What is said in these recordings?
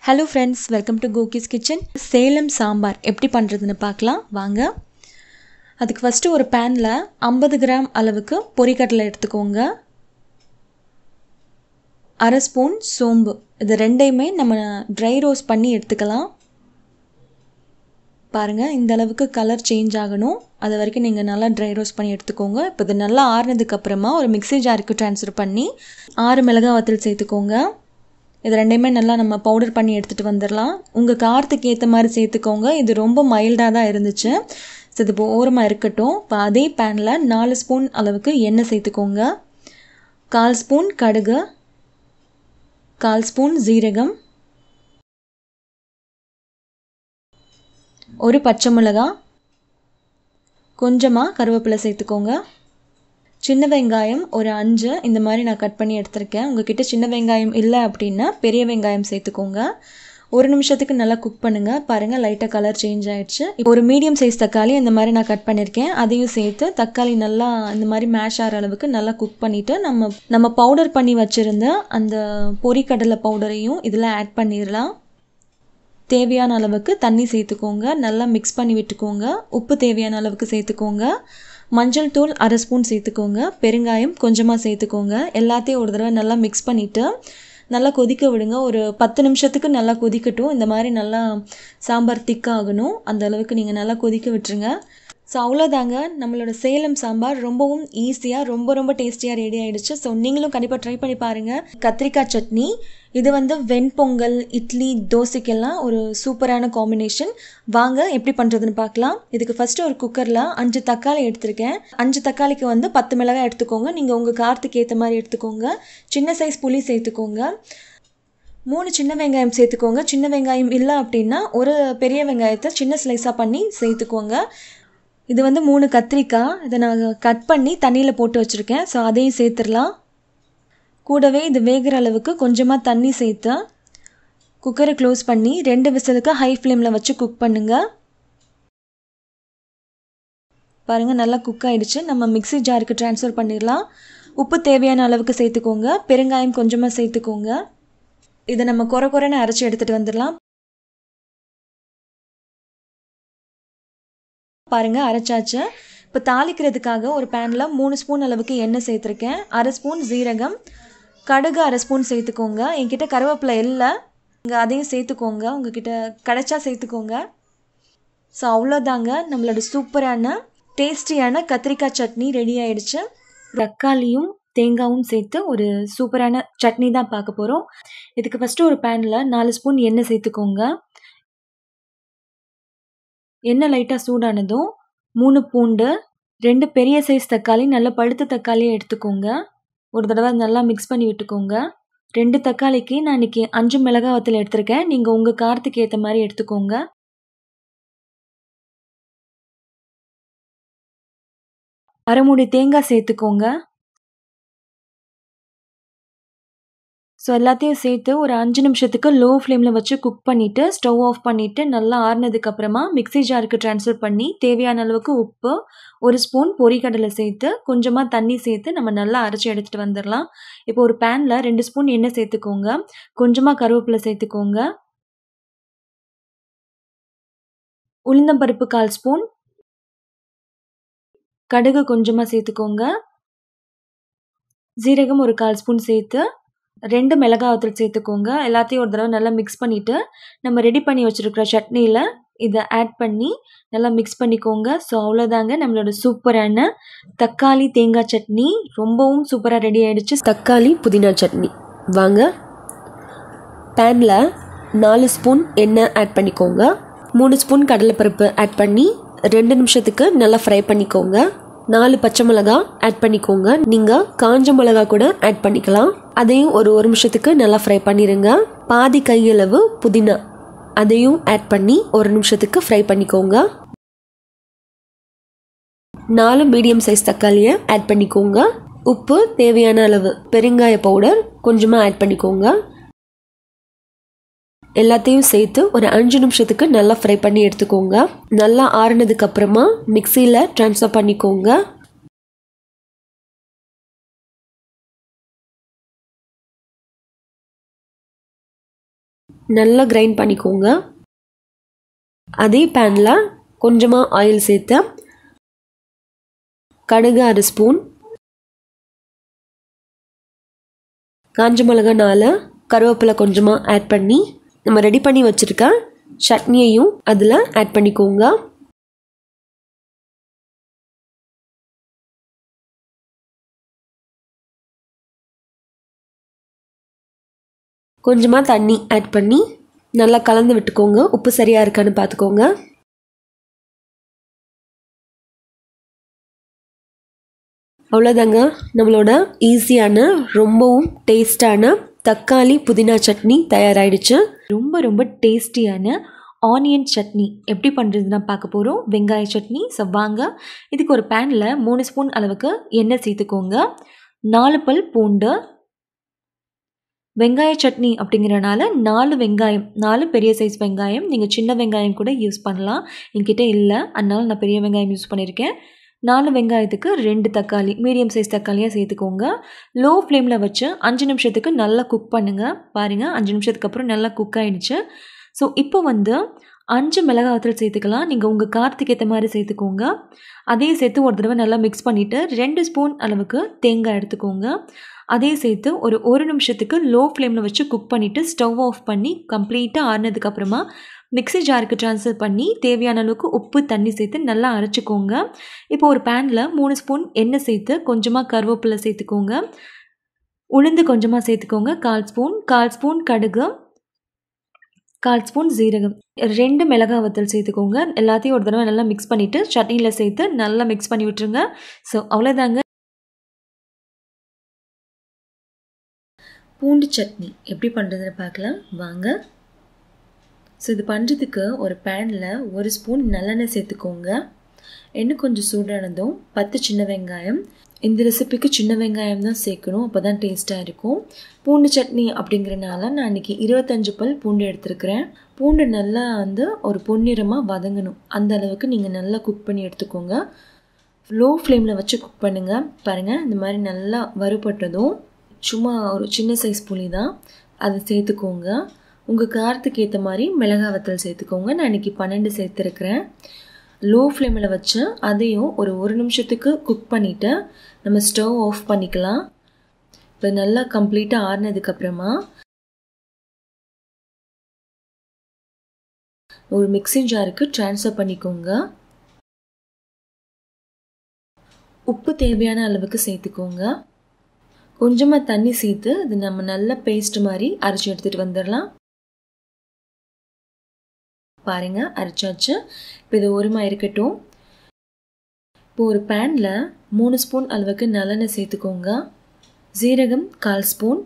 hello friends welcome to Koki's kitchen Salem sambar எப்படி பண்ணுறதுன்னு பார்க்கலாம் வாங்க அதுக்கு ஃபஸ்ட்டு ஒரு பேனில் ஐம்பது கிராம் அளவுக்கு பொரிக்கடலை எடுத்துக்கோங்க அரை ஸ்பூன் சோம்பு இது ரெண்டையுமே நம்ம ட்ரை ரோஸ்ட் பண்ணி எடுத்துக்கலாம் பாருங்கள் இந்த அளவுக்கு கலர் சேஞ்ச் ஆகணும் அது வரைக்கும் நீங்கள் நல்லா ட்ரை ரோஸ்ட் பண்ணி எடுத்துக்கோங்க இப்போ இது நல்லா ஆறுனதுக்கப்புறமா ஒரு மிக்ஸி ஜாருக்கு ட்ரான்ஸ்ஃபர் பண்ணி ஆறு மிளகா வத்தல் சேர்த்துக்கோங்க இது ரெண்டையுமே நல்லா நம்ம பவுடர் பண்ணி எடுத்துகிட்டு வந்துடலாம் உங்கள் காரத்துக்கு ஏற்ற மாதிரி சேர்த்துக்கோங்க இது ரொம்ப மைல்டாக தான் இருந்துச்சு ஸோ இது இப்போ ஓரமாக இருக்கட்டும் இப்போ அதே பேனில் நாலு ஸ்பூன் அளவுக்கு எண்ணெய் சேர்த்துக்கோங்க கால் ஸ்பூன் கடுகு கால் ஸ்பூன் ஜீரகம் ஒரு பச்சை மிளகா கொஞ்சமாக கருவேப்பிலை சேர்த்துக்கோங்க சின்ன வெங்காயம் ஒரு அஞ்சு இந்த மாதிரி நான் கட் பண்ணி எடுத்திருக்கேன் உங்ககிட்ட சின்ன வெங்காயம் இல்லை அப்படின்னா பெரிய வெங்காயம் சேர்த்துக்கோங்க ஒரு நிமிஷத்துக்கு நல்லா குக் பண்ணுங்கள் பாருங்கள் லைட்டாக கலர் சேஞ்ச் ஆகிடுச்சு இப்போ ஒரு மீடியம் சைஸ் தக்காளி இந்த மாதிரி நான் கட் பண்ணியிருக்கேன் அதையும் சேர்த்து தக்காளி நல்லா இந்த மாதிரி மேஷ் ஆகிற அளவுக்கு நல்லா குக் பண்ணிவிட்டு நம்ம நம்ம பவுடர் பண்ணி வச்சுருந்த அந்த பொரிக்கடலை பவுடரையும் இதில் ஆட் பண்ணிடலாம் தேவையான அளவுக்கு தண்ணி சேர்த்துக்கோங்க நல்லா மிக்ஸ் பண்ணி விட்டுக்கோங்க உப்பு தேவையான அளவுக்கு சேர்த்துக்கோங்க மஞ்சள் தூள் அரை ஸ்பூன் சேர்த்துக்கோங்க பெருங்காயம் கொஞ்சமாக சேர்த்துக்கோங்க எல்லாத்தையும் ஒரு தடவை நல்லா மிக்ஸ் பண்ணிவிட்டு நல்லா கொதிக்க விடுங்க ஒரு பத்து நிமிஷத்துக்கு நல்லா கொதிக்கட்டும் இந்த மாதிரி நல்லா சாம்பார் திக்காகணும் அந்த அளவுக்கு நீங்கள் நல்லா கொதிக்க விட்டுருங்க ஸோ அவ்வளோதாங்க நம்மளோட சேலம் சாம்பார் ரொம்பவும் ஈஸியாக ரொம்ப ரொம்ப டேஸ்டியாக ரெடி ஆகிடுச்சு ஸோ நீங்களும் கண்டிப்பாக ட்ரை பண்ணி பாருங்கள் கத்திரிக்காய் சட்னி இது வந்து வெண்பொங்கல் இட்லி தோசைக்கெல்லாம் ஒரு சூப்பரான காம்பினேஷன் வாங்க எப்படி பண்ணுறதுன்னு பார்க்கலாம் இதுக்கு ஃபஸ்ட்டு ஒரு குக்கரில் அஞ்சு தக்காளி எடுத்திருக்கேன் அஞ்சு தக்காளிக்கு வந்து பத்து மிளகாய் எடுத்துக்கோங்க நீங்கள் உங்கள் காரத்துக்கு ஏற்ற மாதிரி எடுத்துக்கோங்க சின்ன சைஸ் புளி சேர்த்துக்கோங்க மூணு சின்ன வெங்காயம் சேர்த்துக்கோங்க சின்ன வெங்காயம் இல்லை அப்படின்னா ஒரு பெரிய வெங்காயத்தை சின்ன ஸ்லைஸாக பண்ணி சேர்த்துக்கோங்க இது வந்து மூணு கத்திரிக்காய் இதை நான் கட் பண்ணி தண்ணியில் போட்டு வச்சுருக்கேன் ஸோ அதையும் சேர்த்துடலாம் கூடவே இது வேகிற அளவுக்கு கொஞ்சமாக தண்ணி சேர்த்து குக்கரை க்ளோஸ் பண்ணி ரெண்டு விசிலுக்கு ஹை ஃப்ளேமில் வச்சு குக் பண்ணுங்கள் பாருங்கள் நல்லா குக் ஆகிடுச்சு நம்ம மிக்ஸி ஜாருக்கு ட்ரான்ஸ்ஃபர் பண்ணிடலாம் உப்பு தேவையான அளவுக்கு சேர்த்துக்கோங்க பெருங்காயம் கொஞ்சமாக சேர்த்துக்கோங்க இதை நம்ம குறை குறைன்னு அரைச்சி எடுத்துகிட்டு வந்துடலாம் பாருங்கள் அரைச்சாச்சு இப்போ தாளிக்கிறதுக்காக ஒரு பேனில் மூணு ஸ்பூன் அளவுக்கு எண்ணெய் சேர்த்துருக்கேன் அரை ஸ்பூன் ஜீரகம் கடுகு அரை ஸ்பூன் சேர்த்துக்கோங்க என்கிட்ட கருவேப்பிலை இல்லை இங்கே அதையும் சேர்த்துக்கோங்க உங்ககிட்ட கிடைச்சா சேர்த்துக்கோங்க ஸோ அவ்வளோதாங்க நம்மளோட சூப்பரான டேஸ்டியான கத்திரிக்காய் சட்னி ரெடி ஆயிடுச்சு தக்காளியும் தேங்காயும் சேர்த்து ஒரு சூப்பரான சட்னி தான் பார்க்க போகிறோம் இதுக்கு ஃபஸ்ட்டு ஒரு பேனில் நாலு ஸ்பூன் எண்ணெய் சேர்த்துக்கோங்க எண்ணெய் லைட்டாக சூடானதும் மூணு பூண்டு ரெண்டு பெரிய சைஸ் தக்காளி நல்ல பழுத்த தக்காளியை எடுத்துக்கோங்க ஒரு தடவை நல்லா மிக்ஸ் பண்ணி விட்டுக்கோங்க ரெண்டு தக்காளிக்கு நான் இன்றைக்கி அஞ்சு மிளகா வத்தல் எடுத்திருக்கேன் நீங்கள் உங்கள் காரத்துக்கு ஏற்ற மாதிரி எடுத்துக்கோங்க அரை மூடி தேங்காய் சேர்த்துக்கோங்க ஸோ எல்லாத்தையும் சேர்த்து ஒரு அஞ்சு நிமிஷத்துக்கு லோ ஃப்ளேமில் வச்சு குக் பண்ணிவிட்டு ஸ்டவ் ஆஃப் பண்ணிவிட்டு நல்லா ஆறுனதுக்கப்புறமா மிக்ஸி ஜாருக்கு ட்ரான்ஸ்ஃபர் பண்ணி தேவையான அளவுக்கு உப்பு ஒரு ஸ்பூன் பொரிக்கடலை சேர்த்து கொஞ்சமாக தண்ணி சேர்த்து நம்ம நல்லா அரைச்சி எடுத்துகிட்டு வந்துடலாம் இப்போ ஒரு பேனில் ரெண்டு ஸ்பூன் எண்ணெய் சேர்த்துக்கோங்க கொஞ்சமாக கருவேப்பிலை சேர்த்துக்கோங்க உளுந்தம்பருப்பு கால் ஸ்பூன் கடுகு கொஞ்சமாக சேர்த்துக்கோங்க ஜீரகம் ஒரு கால் ஸ்பூன் சேர்த்து ரெண்டு மிளகாய் வத்தல் சேர்த்துக்கோங்க எல்லாத்தையும் ஒரு தடவை நல்லா மிக்ஸ் பண்ணிவிட்டு நம்ம ரெடி பண்ணி வச்சுருக்கிற சட்னியில் இதை ஆட் பண்ணி நல்லா மிக்ஸ் பண்ணிக்கோங்க ஸோ அவ்வளோதாங்க நம்மளோட சூப்பரான தக்காளி தேங்காய் சட்னி ரொம்பவும் சூப்பராக ரெடி ஆகிடுச்சு தக்காளி புதினா சட்னி வாங்க பேனில் நாலு ஸ்பூன் எண்ணெய் ஆட் பண்ணிக்கோங்க மூணு ஸ்பூன் கடலைப்பருப்பு ஆட் பண்ணி ரெண்டு நிமிஷத்துக்கு நல்லா ஃப்ரை பண்ணிக்கோங்க நாலு பச்சை மிளகா ஆட் பண்ணிக்கோங்க நீங்கள் காஞ்ச மிளகா கூட ஆட் பண்ணிக்கலாம் அதையும் ஒரு ஒரு நிமிஷத்துக்கு நல்லா ஃப்ரை பண்ணிடுங்க பாதி கையளவு புதினா அதையும் ஆட் பண்ணி ஒரு நிமிஷத்துக்கு ஃப்ரை பண்ணிக்கோங்க நாலு மீடியம் சைஸ் தக்காளியை ஆட் பண்ணிக்கோங்க உப்பு தேவையான அளவு பெருங்காய பவுடர் கொஞ்சமாக ஆட் பண்ணிக்கோங்க எல்லாத்தையும் சேர்த்து ஒரு அஞ்சு நிமிஷத்துக்கு நல்லா ஃப்ரை பண்ணி எடுத்துக்கோங்க நல்லா ஆறுனதுக்கு அப்புறமா மிக்சியில் ட்ரான்ஸ்ஃபர் பண்ணிக்கோங்க நல்லா கிரைண்ட் பண்ணிக்கோங்க அதே பேனில் கொஞ்சமாக ஆயில் சேர்த்து கடுகு அரை ஸ்பூன் காஞ்ச மிளகா நாலு கருவேப்பிலை கொஞ்சமாக ஆட் பண்ணி நம்ம ரெடி பண்ணி வச்சுருக்க சட்னியையும் அதில் ஆட் பண்ணிக்கோங்க கொஞ்சமாக தண்ணி ஆட் பண்ணி நல்லா கலந்து விட்டுக்கோங்க உப்பு சரியாக இருக்கான்னு பார்த்துக்கோங்க அவ்வளோதாங்க நம்மளோட ஈஸியான ரொம்பவும் டேஸ்டான தக்காளி புதினா சட்னி தயாராகிடுச்சு ரொம்ப ரொம்ப டேஸ்டியான ஆனியன் சட்னி எப்படி பண்ணுறதுன்னா பார்க்க போகிறோம் வெங்காய சட்னி ஸோ வாங்க இதுக்கு ஒரு பேனில் மூணு ஸ்பூன் அளவுக்கு எண்ணெய் சேர்த்துக்கோங்க நாலு பல் பூண்டு வெங்காய சட்னி அப்படிங்கிறனால நாலு வெங்காயம் நாலு பெரிய சைஸ் வெங்காயம் நீங்கள் சின்ன வெங்காயம் கூட யூஸ் பண்ணலாம் என்கிட்ட இல்லை அதனால நான் பெரிய வெங்காயம் யூஸ் பண்ணியிருக்கேன் நாலு வெங்காயத்துக்கு ரெண்டு தக்காளி மீடியம் சைஸ் தக்காளியாக சேர்த்துக்கோங்க லோ ஃப்ளேமில் வச்சு அஞ்சு நிமிஷத்துக்கு நல்லா குக் பண்ணுங்கள் பாருங்கள் அஞ்சு நிமிஷத்துக்கு அப்புறம் நல்லா குக் ஆகிடுச்சு ஸோ இப்போ வந்து அஞ்சு மிளகாய் வத்தல் சேர்த்துக்கலாம் நீங்கள் உங்கள் காரத்துக்கு ஏற்ற மாதிரி சேர்த்துக்கோங்க அதே சேர்த்து ஒரு தடவை நல்லா மிக்ஸ் பண்ணிவிட்டு ரெண்டு ஸ்பூன் அளவுக்கு தேங்காய் எடுத்துக்கோங்க அதே சேர்த்து ஒரு ஒரு நிமிஷத்துக்கு லோ ஃப்ளேமில் வச்சு குக் பண்ணிவிட்டு ஸ்டவ் ஆஃப் பண்ணி கம்ப்ளீட்டாக ஆறினதுக்கப்புறமா மிக்ஸி ஜாருக்கு ட்ரான்ஸ்ஃபர் பண்ணி தேவையான அளவுக்கு உப்பு தண்ணி சேர்த்து நல்லா அரைச்சிக்கோங்க இப்போ ஒரு பேனில் மூணு ஸ்பூன் எண்ணெய் சேர்த்து கொஞ்சமாக கருவேப்பிலை சேர்த்துக்கோங்க உளுந்து கொஞ்சமாக சேர்த்துக்கோங்க கால் ஸ்பூன் கால் ஸ்பூன் கடுகு கால் ஸ்பூன் ஜீரகம் ரெண்டு மிளகாய் வத்தல் சேர்த்துக்கோங்க எல்லாத்தையும் ஒரு தடவை நல்லா மிக்ஸ் பண்ணிவிட்டு சட்னியில் சேர்த்து நல்லா மிக்ஸ் பண்ணி விட்டுருங்க ஸோ அவ்வளோதாங்க பூண்டு சட்னி எப்படி பண்ணுறதுன்னு பார்க்கலாம் வாங்க ஸோ இது பண்ணுறதுக்கு ஒரு பேனில் ஒரு ஸ்பூன் நல்லெண்ணெய் சேர்த்துக்கோங்க எண்ணெய் கொஞ்சம் சூடானதும் பத்து சின்ன வெங்காயம் இந்த ரெசிபிக்கு சின்ன வெங்காயம் தான் சேர்க்கணும் அப்போ தான் டேஸ்ட்டாக இருக்கும் பூண்டு சட்னி அப்படிங்கிறனால நான் இன்றைக்கி இருபத்தஞ்சு பல் பூண்டு எடுத்துருக்கிறேன் பூண்டு நல்லா வந்து ஒரு பொன்னிறமாக வதங்கணும் அந்த அளவுக்கு நீங்கள் நல்லா குக் பண்ணி எடுத்துக்கோங்க லோ ஃப்ளேமில் வச்சு குக் பண்ணுங்கள் பாருங்கள் இந்த மாதிரி நல்லா வறுபட்டதும் சும்மா ஒரு சின்ன சைஸ் புளி தான் அதை சேர்த்துக்கோங்க உங்கள் காரத்துக்கு ஏற்ற மாதிரி மிளகாய் வத்தல் சேர்த்துக்கோங்க நான் இன்றைக்கி பன்னெண்டு சேர்த்துருக்குறேன் லோ ஃப்ளேமில் வச்சு அதையும் ஒரு ஒரு நிமிஷத்துக்கு குக் பண்ணிவிட்டு நம்ம ஸ்டவ் ஆஃப் பண்ணிக்கலாம் இப்போ நல்லா கம்ப்ளீட்டாக ஆறினதுக்கப்புறமா ஒரு மிக்ஸி ஜாருக்கு ட்ரான்ஸ்ஃபர் பண்ணிக்கோங்க உப்பு தேவையான அளவுக்கு சேர்த்துக்கோங்க கொஞ்சமாக தண்ணி சேர்த்து இது நம்ம நல்ல பேஸ்ட் மாதிரி அரைச்சி எடுத்துகிட்டு வந்துடலாம் பாருங்க அரைச்சாச்சு இப்போ இது ஒருமா இருக்கட்டும் இப்போ ஒரு பேனில் மூணு ஸ்பூன் அளவுக்கு நல்லெண்ணெய் சேர்த்துக்கோங்க ஜீரகம் கால் ஸ்பூன்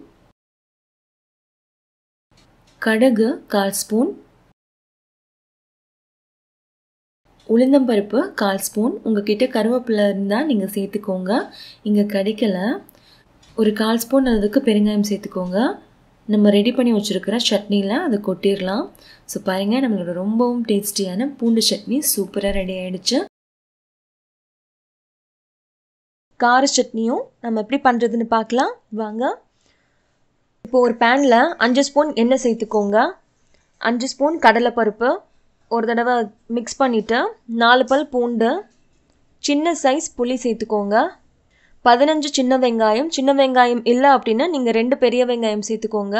கடுகு கால் ஸ்பூன் உளுந்தம்பருப்பு கால் ஸ்பூன் உங்ககிட்ட கருவேப்பிலை இருந்தால் நீங்கள் சேர்த்துக்கோங்க இங்கே கிடைக்கல ஒரு கால் ஸ்பூன் அளவுக்கு பெருங்காயம் சேர்த்துக்கோங்க நம்ம ரெடி பண்ணி வச்சுருக்கிற சட்னியில் அதை கொட்டிடலாம் ஸோ பாருங்கள் நம்மளோட ரொம்பவும் டேஸ்டியான பூண்டு சட்னி சூப்பராக ரெடி ஆகிடுச்சு கார சட்னியும் நம்ம எப்படி பண்ணுறதுன்னு பார்க்கலாம் வாங்க இப்போ ஒரு பேனில் அஞ்சு ஸ்பூன் எண்ணெய் சேர்த்துக்கோங்க அஞ்சு ஸ்பூன் கடலைப்பருப்பு ஒரு தடவை மிக்ஸ் பண்ணிவிட்டு நாலு பல் பூண்டு சின்ன சைஸ் புளி சேர்த்துக்கோங்க பதினஞ்சு சின்ன வெங்காயம் சின்ன வெங்காயம் இல்லை அப்படின்னா நீங்கள் ரெண்டு பெரிய வெங்காயம் சேர்த்துக்கோங்க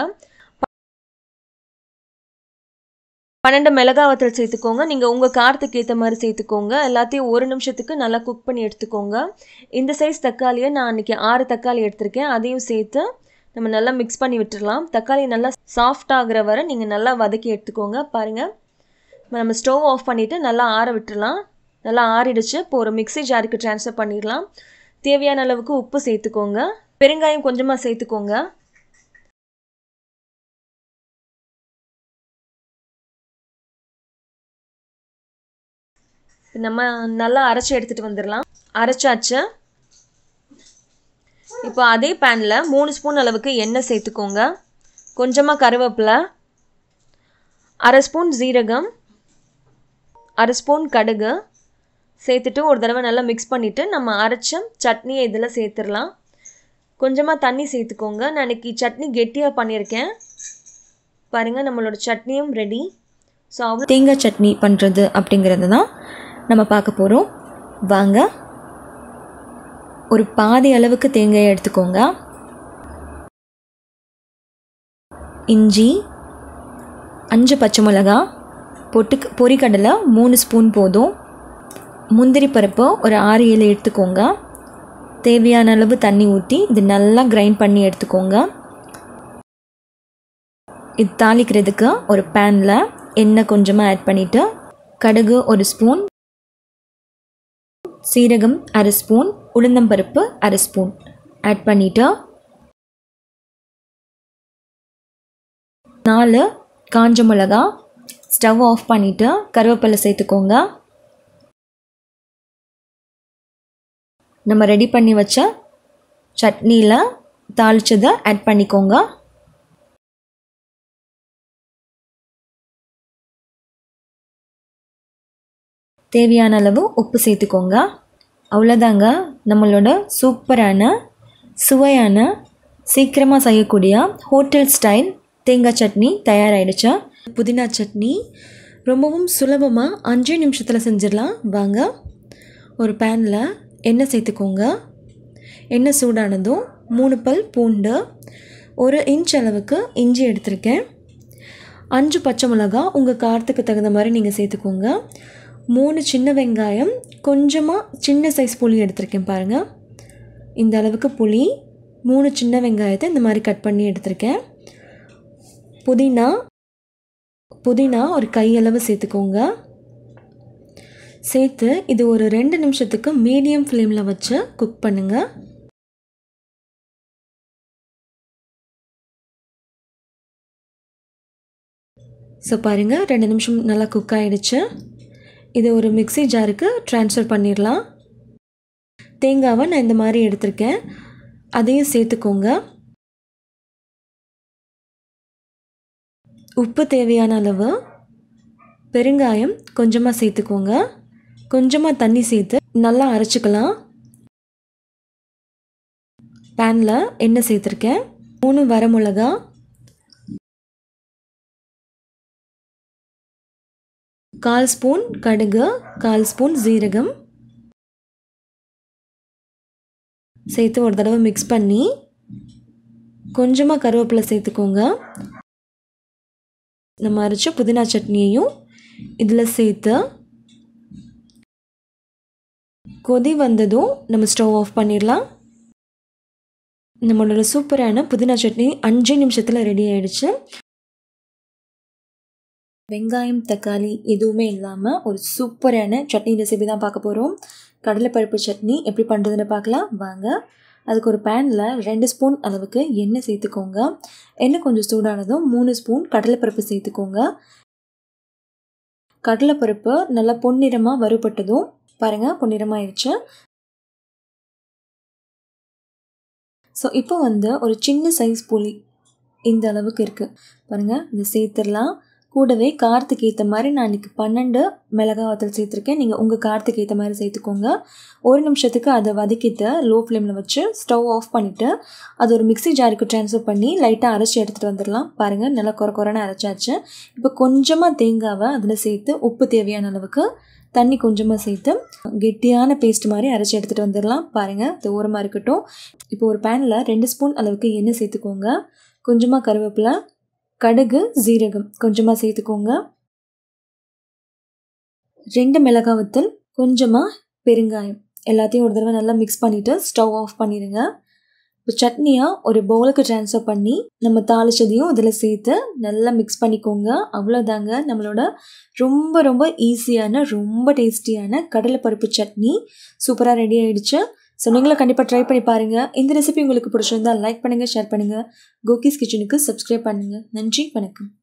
பன்னெண்டு மிளகா வத்தல் சேர்த்துக்கோங்க நீங்கள் உங்கள் காரத்துக்கு ஏற்ற மாதிரி சேர்த்துக்கோங்க எல்லாத்தையும் ஒரு நிமிஷத்துக்கு நல்லா குக் பண்ணி எடுத்துக்கோங்க இந்த சைஸ் தக்காளியை நான் அன்றைக்கி ஆறு தக்காளி எடுத்திருக்கேன் அதையும் சேர்த்து நம்ம நல்லா மிக்ஸ் பண்ணி விட்டுடலாம் தக்காளி நல்லா சாஃப்ட் ஆகிற வரை நீங்கள் நல்லா வதக்கி எடுத்துக்கோங்க பாருங்கள் நம்ம ஸ்டவ் ஆஃப் பண்ணிவிட்டு நல்லா ஆற விட்டுடலாம் நல்லா ஆறிடுச்சு இப்போ ஒரு மிக்ஸி ஜாருக்கு ட்ரான்ஸ்ஃபர் பண்ணிடலாம் தேவையான அளவுக்கு உப்பு சேர்த்துக்கோங்க பெருங்காயம் கொஞ்சமாக சேர்த்துக்கோங்க நம்ம நல்லா அரைச்சி எடுத்துகிட்டு வந்துடலாம் அரைச்சாச்சு இப்போ அதே பேனில் மூணு ஸ்பூன் அளவுக்கு எண்ணெய் சேர்த்துக்கோங்க கொஞ்சமாக கருவேப்பிலை அரை ஸ்பூன் ஜீரகம் அரை ஸ்பூன் கடுகு சேர்த்துட்டு ஒரு தடவை நல்லா மிக்ஸ் பண்ணிவிட்டு நம்ம அரைச்ச சட்னியை இதில் சேர்த்துடலாம் கொஞ்சமாக தண்ணி சேர்த்துக்கோங்க நான் இன்றைக்கி சட்னி கெட்டியாக பண்ணியிருக்கேன் பாருங்கள் நம்மளோட சட்னியும் ரெடி ஸோ அவ்வளோ தேங்காய் சட்னி பண்ணுறது அப்படிங்கிறது தான் நம்ம பார்க்க போகிறோம் வாங்க ஒரு பாதி அளவுக்கு தேங்காயை எடுத்துக்கோங்க இஞ்சி அஞ்சு பச்சை மிளகா பொட்டு பொரிக்கடலை மூணு ஸ்பூன் போதும் முந்திரி பருப்பு ஒரு ஆறு ஏழு எடுத்துக்கோங்க தேவையான அளவு தண்ணி ஊற்றி இது நல்லா கிரைண்ட் பண்ணி எடுத்துக்கோங்க இது தாளிக்கிறதுக்கு ஒரு பேனில் எண்ணெய் கொஞ்சமாக ஆட் பண்ணிவிட்டு கடுகு ஒரு ஸ்பூன் சீரகம் அரை ஸ்பூன் உளுந்தம்பருப்பு அரை ஸ்பூன் ஆட் பண்ணிவிட்டு நாலு காஞ்ச மிளகா ஸ்டவ் ஆஃப் பண்ணிவிட்டு கருவேப்பிலை சேர்த்துக்கோங்க நம்ம ரெடி பண்ணி வச்ச சட்னியில் தாளிச்சதை ஆட் பண்ணிக்கோங்க தேவையான அளவு உப்பு சேர்த்துக்கோங்க அவ்வளோதாங்க நம்மளோட சூப்பரான சுவையான சீக்கிரமாக செய்யக்கூடிய ஹோட்டல் ஸ்டைல் தேங்காய் சட்னி தயாராகிடுச்சு புதினா சட்னி ரொம்பவும் சுலபமாக அஞ்சு நிமிஷத்தில் செஞ்சிடலாம் வாங்க ஒரு பேனில் எண்ணெய் சேர்த்துக்கோங்க எண்ணெய் சூடானதும் மூணு பல் பூண்டு ஒரு இன்ச் அளவுக்கு இஞ்சி எடுத்திருக்கேன் அஞ்சு பச்சை மிளகா உங்கள் காரத்துக்கு தகுந்த மாதிரி நீங்கள் சேர்த்துக்கோங்க மூணு சின்ன வெங்காயம் கொஞ்சமாக சின்ன சைஸ் புளி எடுத்திருக்கேன் பாருங்கள் இந்த அளவுக்கு புளி மூணு சின்ன வெங்காயத்தை இந்த மாதிரி கட் பண்ணி எடுத்திருக்கேன் புதினா புதினா ஒரு கையளவு சேர்த்துக்கோங்க சேர்த்து இது ஒரு ரெண்டு நிமிஷத்துக்கு மீடியம் ஃப்ளேமில் வச்சு குக் பண்ணுங்கள் ஸோ பாருங்கள் ரெண்டு நிமிஷம் நல்லா குக் ஆகிடுச்சு இது ஒரு மிக்சி ஜாருக்கு ட்ரான்ஸ்ஃபர் பண்ணிடலாம் தேங்காவை நான் இந்த மாதிரி எடுத்திருக்கேன் அதையும் சேர்த்துக்கோங்க உப்பு தேவையான அளவு பெருங்காயம் கொஞ்சமாக சேர்த்துக்கோங்க கொஞ்சமாக தண்ணி சேர்த்து நல்லா அரைச்சிக்கலாம் பேனில் எண்ணெய் சேர்த்துருக்கேன் மூணு வரமிளகா கால் ஸ்பூன் கடுகு கால் ஸ்பூன் ஜீரகம் சேர்த்து ஒரு தடவை மிக்ஸ் பண்ணி கொஞ்சமாக கருவேப்பிலை சேர்த்துக்கோங்க நம்ம அரைச்ச புதினா சட்னியையும் இதில் சேர்த்து கொதி வந்ததும் நம்ம ஸ்டவ் ஆஃப் பண்ணிடலாம் நம்மளோட சூப்பரான புதினா சட்னி அஞ்சு நிமிஷத்தில் ரெடி ஆயிடுச்சு வெங்காயம் தக்காளி எதுவுமே இல்லாமல் ஒரு சூப்பரான சட்னி ரெசிபி தான் பார்க்க போகிறோம் கடலைப்பருப்பு சட்னி எப்படி பண்ணுறதுன்னு பார்க்கலாம் வாங்க அதுக்கு ஒரு பேனில் ரெண்டு ஸ்பூன் அளவுக்கு எண்ணெய் சேர்த்துக்கோங்க எண்ணெய் கொஞ்சம் சூடானதும் மூணு ஸ்பூன் கடலைப்பருப்பு சேர்த்துக்கோங்க கடலைப்பருப்பு நல்லா பொன்னிறமாக வறுபட்டதும் பாருங்கள் பொன்னிறமாயிருச்சு ஸோ இப்போ வந்து ஒரு சின்ன சைஸ் புளி இந்த அளவுக்கு இருக்குது பாருங்கள் இதை சேர்த்துடலாம் கூடவே காரத்துக்கு ஏற்ற மாதிரி நான் இன்றைக்கி பன்னெண்டு மிளகா வத்தல் சேர்த்துருக்கேன் நீங்கள் உங்கள் காரத்துக்கு ஏற்ற மாதிரி சேர்த்துக்கோங்க ஒரு நிமிஷத்துக்கு அதை வதக்கிட்டு லோ ஃப்ளேமில் வச்சு ஸ்டவ் ஆஃப் பண்ணிவிட்டு அது ஒரு மிக்ஸி ஜாருக்கு ட்ரான்ஸ்ஃபர் பண்ணி லைட்டாக அரைச்சி எடுத்துகிட்டு வந்துடலாம் பாருங்கள் நல்லா குறை குறைன்னு அரைச்சாச்சு இப்போ கொஞ்சமாக தேங்காவை அதில் சேர்த்து உப்பு தேவையான அளவுக்கு தண்ணி கொஞ்சமாக சேர்த்து கெட்டியான பேஸ்ட் மாதிரி அரைச்சி எடுத்துகிட்டு வந்துடலாம் பாருங்கள் இது ஓரமாக இருக்கட்டும் இப்போ ஒரு பேனில் ரெண்டு ஸ்பூன் அளவுக்கு எண்ணெய் சேர்த்துக்கோங்க கொஞ்சமாக கருவேப்பிலை கடுகு ஜீரகம் கொஞ்சமாக சேர்த்துக்கோங்க ரெண்டு மிளகாய் வத்தல் கொஞ்சமாக பெருங்காயம் எல்லாத்தையும் ஒரு தடவை நல்லா மிக்ஸ் பண்ணிவிட்டு ஸ்டவ் ஆஃப் பண்ணிடுங்க இப்போ சட்னியாக ஒரு பவுலுக்கு ட்ரான்ஸ்ஃபர் பண்ணி நம்ம தாளிச்சதையும் இதில் சேர்த்து நல்லா மிக்ஸ் பண்ணிக்கோங்க அவ்வளோதாங்க நம்மளோட ரொம்ப ரொம்ப ஈஸியான ரொம்ப டேஸ்டியான கடலைப்பருப்பு சட்னி சூப்பராக ரெடி ஆகிடுச்சு ஸோ நீங்களும் கண்டிப்பாக ட்ரை பண்ணி பாருங்கள் இந்த ரெசிபி உங்களுக்கு பிடிச்சிருந்தா லைக் பண்ணுங்கள் ஷேர் பண்ணுங்கள் கோகிஸ் கிச்சனுக்கு சப்ஸ்கிரைப் பண்ணுங்கள் நன்றி வணக்கம்